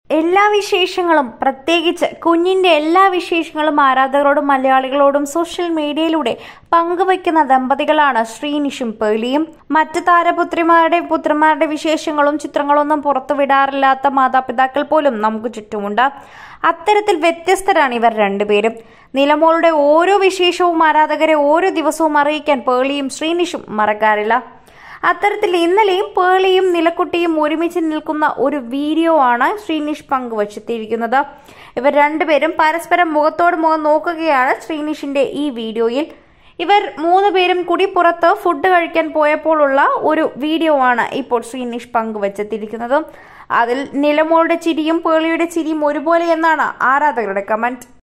എല്ലാ വിശേഷങ്ങളും പ്രത്യേകിച്ച് കുഞ്ഞിന്റെ എല്ലാ വിശേഷങ്ങളും ആരാധകരോടും മലയാളികളോടും സോഷ്യൽ മീഡിയയിലൂടെ പങ്കുവയ്ക്കുന്ന ദമ്പതികളാണ് ശ്രീനിഷും പേളിയും മറ്റ് താരപുത്രിമാരുടെ പുത്രന്മാരുടെ വിശേഷങ്ങളും ചിത്രങ്ങളൊന്നും പുറത്തുവിടാറില്ലാത്ത മാതാപിതാക്കൾ പോലും നമുക്ക് ചുറ്റുമുണ്ട് അത്തരത്തിൽ വ്യത്യസ്തരാണ് ഇവർ രണ്ടുപേരും നിലമോളുടെ ഓരോ വിശേഷവും ആരാധകരെ ഓരോ ദിവസവും അറിയിക്കാൻ പേളിയും ശ്രീനിഷും മറക്കാറില്ല അത്തരത്തിൽ ഇന്നലെയും പേളിയും നിലക്കുട്ടിയും ഒരുമിച്ച് നിൽക്കുന്ന ഒരു വീഡിയോ ആണ് ശ്രീനിഷ് പങ്കുവച്ചെത്തിയിരിക്കുന്നത് ഇവർ രണ്ടുപേരും പരസ്പരം മുഖത്തോട് മുഖം നോക്കുകയാണ് ശ്രീനിഷിന്റെ ഈ വീഡിയോയിൽ ഇവർ മൂന്ന് പേരും കൂടി പുറത്ത് ഫുഡ് കഴിക്കാൻ പോയപ്പോഴുള്ള ഒരു വീഡിയോ ആണ് ഇപ്പോൾ ശ്രീനിഷ് പങ്കുവച്ചെത്തിയിരിക്കുന്നത് അതിൽ നിലമോളുടെ ചിരിയും പേളിയുടെ ചിരിയും ഒരുപോലെ എന്നാണ് ആരാധകരുടെ കമന്റ്